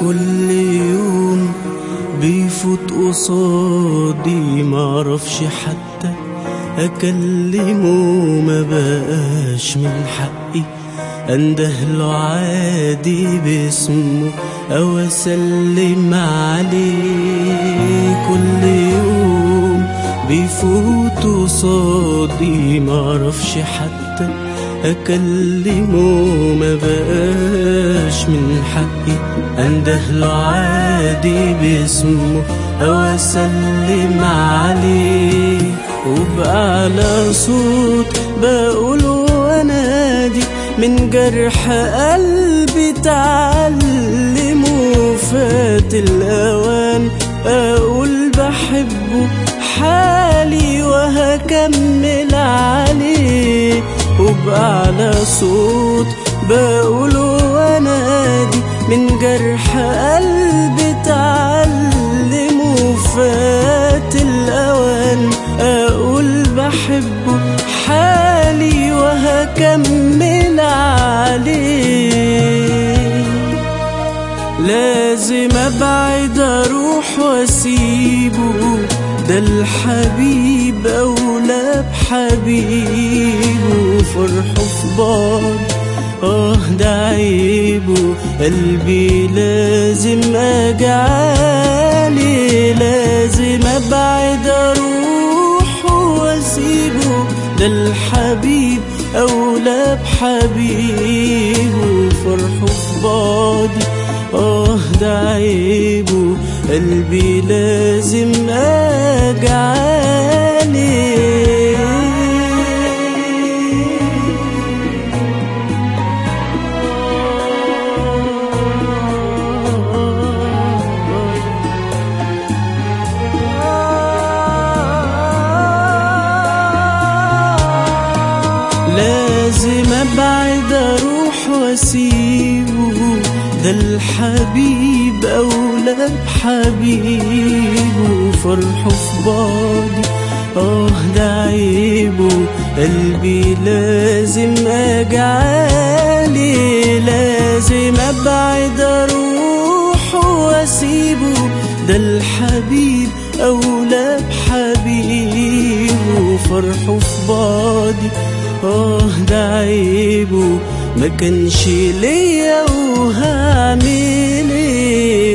كل يوم بيفوت قصادي معرفش حتى اكلمه ما بقاش من حقي اندهله عادي باسمه او اسلم عليه كل يوم بيفوت قصادي معرفش حتى اكلمه ما بقاش من حقي اندهله عادي باسمه او اسلم عليه وبأعلى صوت بقول وانادي من جرح قلبي تعلمه فات الاوان اقول بحبه حالي وهكمل عليه وبأعلى صوت بقول وانادي من جرح قلبي تعلمه فات الأوان أقول بحبه حالي وهكمل عليه لازم أبعد أروح وأسيبه ده الحبيب أولى بحبيبه فرحه في بعض آه ده عيبه قلبي لازم أجعلي لازم أبعد أروح وأسيبه ده الحبيب أولى بحبيبه فرحه في بعضي آه ده عيبه قلبي لازم أجعلي لازم ابعد اروح واسيبه ده الحبيب اولى بحبيبه فرحه في بعضي اه ده عيبه قلبي لازم اجعلي لازم ابعد اروح واسيبه ده الحبيب اولى بحبيبه فرحه في بعضي اه ده عيبه ما كانش ليا وهعمل ايه